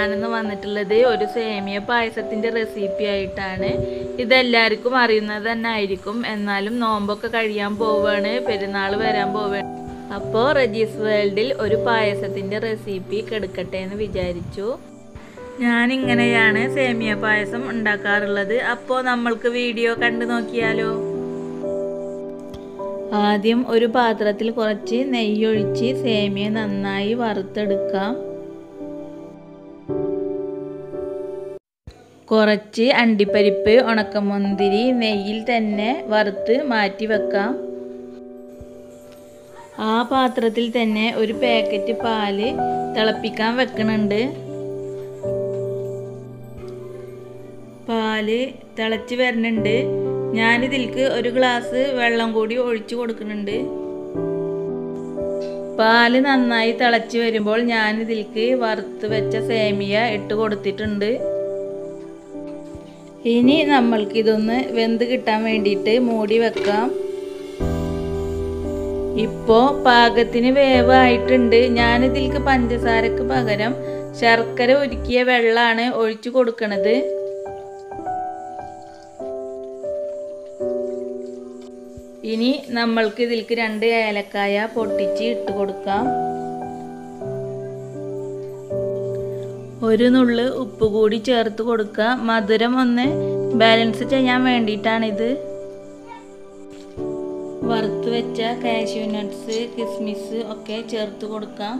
ഞാനിന്ന് വന്നിട്ടുള്ളത് ഒരു സേമിയ പായസത്തിൻ്റെ റെസിപ്പി ആയിട്ടാണ് ഇതെല്ലാവർക്കും അറിയുന്നത് തന്നെ ആയിരിക്കും എന്നാലും നോമ്പൊക്കെ കഴിയാൻ പോവുകയാണ് പെരുന്നാൾ വരാൻ പോവുകയാണ് അപ്പോൾ റജീസ് വേൾഡിൽ ഒരു പായസത്തിൻ്റെ റെസിപ്പി കെടുക്കട്ടെ എന്ന് വിചാരിച്ചു ഞാനിങ്ങനെയാണ് സേമിയ പായസം ഉണ്ടാക്കാറുള്ളത് അപ്പോൾ നമ്മൾക്ക് വീഡിയോ കണ്ടു നോക്കിയാലോ ആദ്യം ഒരു പാത്രത്തിൽ കുറച്ച് നെയ്യൊഴിച്ച് സേമിയ നന്നായി വറുത്തെടുക്കാം കുറച്ച് അണ്ടിപ്പരിപ്പ് ഉണക്കമുന്തിരി നെയ്യിൽ തന്നെ വറുത്ത് മാറ്റി വെക്കാം ആ പാത്രത്തിൽ തന്നെ ഒരു പാക്കറ്റ് പാല് തിളപ്പിക്കാൻ വെക്കണുണ്ട് പാല് തിളച്ച് വരുന്നുണ്ട് ഞാനിതിൽക്ക് ഒരു ഗ്ലാസ് വെള്ളം കൂടി ഒഴിച്ചു കൊടുക്കുന്നുണ്ട് പാല് നന്നായി തിളച്ച് വരുമ്പോൾ ഞാനിതിൽക്ക് വറുത്ത് വെച്ച സേമിയ ഇട്ട് കൊടുത്തിട്ടുണ്ട് ഇനി നമ്മൾക്ക് ഇതൊന്ന് വെന്ത് കിട്ടാൻ വേണ്ടിയിട്ട് മൂടി വെക്കാം ഇപ്പോൾ പാകത്തിന് വേവായിട്ടുണ്ട് ഞാനിതിൽക്ക് പഞ്ചസാരക്ക് പകരം ശർക്കര ഉരുക്കിയ വെള്ളമാണ് ഒഴിച്ചു കൊടുക്കണത് ഇനി നമ്മൾക്ക് ഇതിൽക്ക് രണ്ട് ഏലക്കായ പൊട്ടിച്ച് ഇട്ട് കൊടുക്കാം ഒരു നുള്ള് ഉപ്പ് കൂടി ചേർത്ത് കൊടുക്കുക മധുരം ഒന്ന് ബാലൻസ് ചെയ്യാൻ വേണ്ടിയിട്ടാണിത് വറുത്ത് വെച്ച കാഷ്യൂ നട്ട്സ് കിസ്മിസ് ഒക്കെ ചേർത്ത് കൊടുക്കാം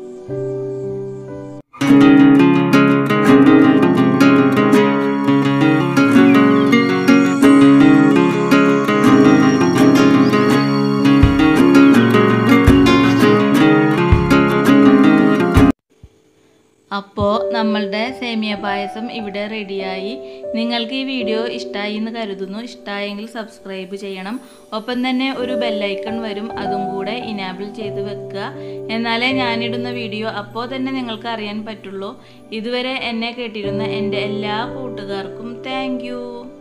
അപ്പോൾ നമ്മളുടെ സേമിയ പായസം ഇവിടെ റെഡിയായി നിങ്ങൾക്ക് ഈ വീഡിയോ ഇഷ്ടമായി എന്ന് കരുതുന്നു ഇഷ്ടമായെങ്കിൽ സബ്സ്ക്രൈബ് ചെയ്യണം ഒപ്പം തന്നെ ഒരു ബെല്ലൈക്കൺ വരും അതും കൂടെ ഇനാബിൾ ചെയ്ത് വെക്കുക എന്നാലേ ഞാനിടുന്ന വീഡിയോ അപ്പോൾ തന്നെ നിങ്ങൾക്ക് അറിയാൻ പറ്റുള്ളൂ ഇതുവരെ എന്നെ കേട്ടിരുന്ന എൻ്റെ എല്ലാ കൂട്ടുകാർക്കും താങ്ക്